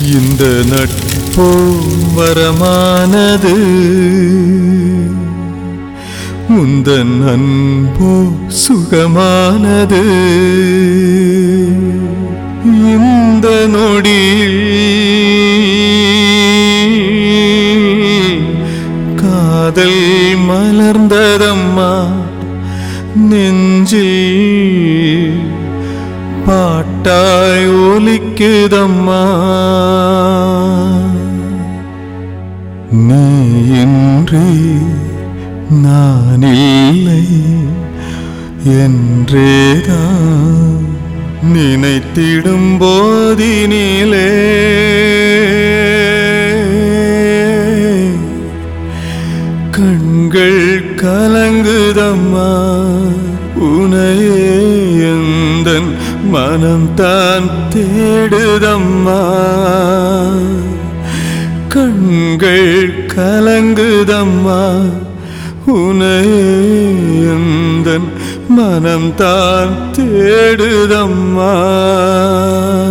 இந்த நட்போ வரமானது முந்தன் அன்போ சுகமானது இந்த நொடியில் காதல் மலர்ந்ததம்மா நெஞ்சில் பாட்டாய் ஒலிக்குதம்மா நீ இன்றி நான் இல்லை என்றேதான் நினைத்திடும் போதினிலே கண்கள் கலங்குதம்மா உனையே எந்தன் மனம் தான் தேடுதம்மா கண்கள் கலங்குதம்மா உனையே எந்தன் மனம் தான் தேடுதம்மா